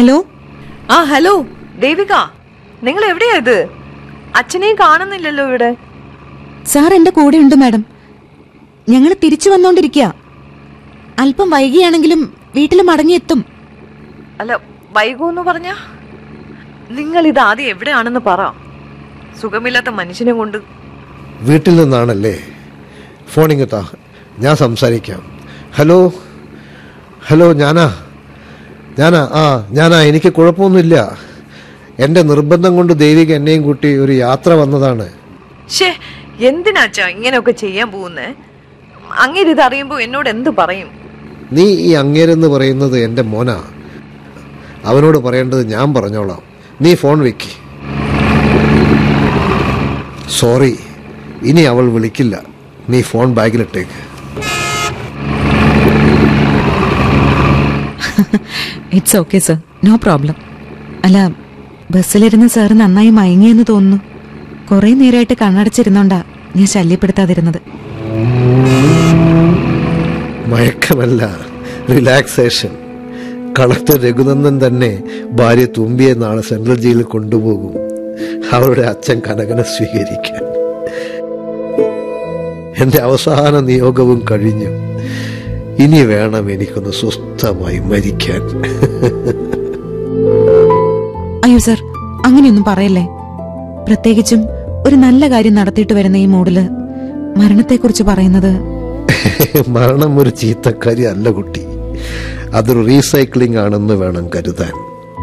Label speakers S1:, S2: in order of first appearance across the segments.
S1: hello
S2: ആ hello Devika നിങ്ങൾ എവിടെയാ ഇത് അച്ഛനെയും കാണുന്നില്ലല്ലോ ഇവിടെ
S1: സാർ എന്റെ കൂടെ ഉണ്ട് മാഡം ഞങ്ങൾ തിരിച്ചു വന്നോണ്ടിരിക്കുക അല്പം വൈകിയാണെങ്കിലും വീട്ടിൽ മടങ്ങിയെത്തും
S2: അല്ല വൈകൂന്ന് പറഞ്ഞ നിങ്ങൾ ഇത് ആദ്യം എവിടെയാണെന്ന് പറ സുഖമില്ലാത്ത മനുഷ്യനെ കൊണ്ട്
S3: വീട്ടിൽ നിന്നാണല്ലേ ഫോണിങ് താ ഞാൻ സംസാരിക്കാം ഹലോ ഹലോ ഞാനാ ഞാനാ ആ ഞാനാ എനിക്ക് കുഴപ്പമൊന്നുമില്ല എൻ്റെ നിർബന്ധം കൊണ്ട് ദേവിക എന്നെയും കൂട്ടി ഒരു യാത്ര വന്നതാണ്
S2: ഷേ എന്തിനാച്ചാ ഇങ്ങനെയൊക്കെ ചെയ്യാൻ പോകുന്നേ അങ്ങനെ ഇത് അറിയുമ്പോ എന്നോട് എന്ത് പറയും
S3: നീ ഈ അങ്ങേരെന്ന് പറയുന്നത് എൻ്റെ മോനാ അവനോട് പറയേണ്ടത് ഞാൻ പറഞ്ഞോളാം നീ ഫോൺ വെക്ക് സോറി ഇനി അവൾ വിളിക്കില്ല നീ ഫോൺ ബാഗിലിട്ടേക്ക്
S1: it's okay sir no problem അല്ല ബസ്സിലിരുന്ന് സാറ് നന്നായി മയങ്ങിയെന്ന് തോന്നുന്നു കുറെ നേരമായിട്ട് കണ്ണടച്ചിരുന്നോണ്ടാ ഞാൻ ശല്യപ്പെടുത്താതിരുന്നത്
S3: മയക്കമല്ല റിലാക്സേഷൻ കളക്ടർ രഘുനന്ദൻ തന്നെ ഭാര്യ തുമ്പിയെ നാളെ സെൻട്രൽ ജയിലിൽ കൊണ്ടുപോകും അവരുടെ അച്ഛൻ കനകനെ സ്വീകരിക്കാൻ എന്റെ അവസാന നിയോഗവും കഴിഞ്ഞു ഇനി വേണം എനിക്കൊന്ന് സ്വസ്ഥമായി മരിക്കാൻ
S1: അയ്യോ സർ അങ്ങനെയൊന്നും പറയല്ലേ പ്രത്യേകിച്ചും ഒരു നല്ല കാര്യം നടത്തിയിട്ട് വരുന്ന ഈ മൂഡില് മരണത്തെക്കുറിച്ച് പറയുന്നത്
S3: മരണം ഒരു ചീത്തക്കാരി അല്ല കുട്ടി അതൊരു റീസൈക്ലിംഗ് ആണെന്ന് വേണം കരുതാൻ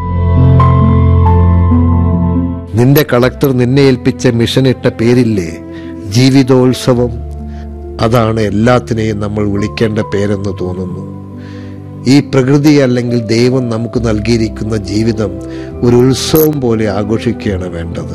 S3: നിന്റെ കളക്ടർ നിന്നെ ഏൽപ്പിച്ച മിഷൻ ഇട്ട പേരില്ലേ ജീവിതോത്സവം അതാണ് എല്ലാത്തിനെയും നമ്മൾ വിളിക്കേണ്ട പേരെന്ന് തോന്നുന്നു ഈ പ്രകൃതി അല്ലെങ്കിൽ ദൈവം നമുക്ക് നൽകിയിരിക്കുന്ന ജീവിതം ഒരു ഉത്സവം പോലെ ആഘോഷിക്കുകയാണ് വേണ്ടത്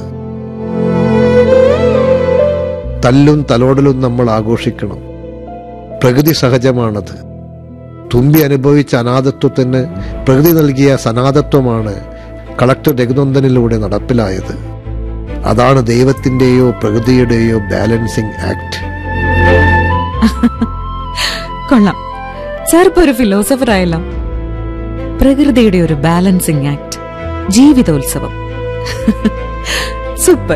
S3: തല്ലും തലോടലും നമ്മൾ ആഘോഷിക്കണം പ്രകൃതി സഹജമാണത് തുമ്പി അനുഭവിച്ച അനാഥത്വത്തിന് പ്രകൃതി നൽകിയ സനാഥത്വമാണ് കളക്ടർ രഘുനന്ദനിലൂടെ നടപ്പിലായത് അതാണ് ദൈവത്തിന്റെയോ പ്രകൃതിയുടെയോ ബാലൻസിംഗ് ആക്ട്
S1: കൊള്ളാം സാർ ഇപ്പൊ ഒരു ഫിലോസഫർ ആയല്ലോ പ്രകൃതിയുടെ ഒരു ബാലൻസിംഗ് ആക്ട് ജീവിതോത്സവം സൂപ്പർ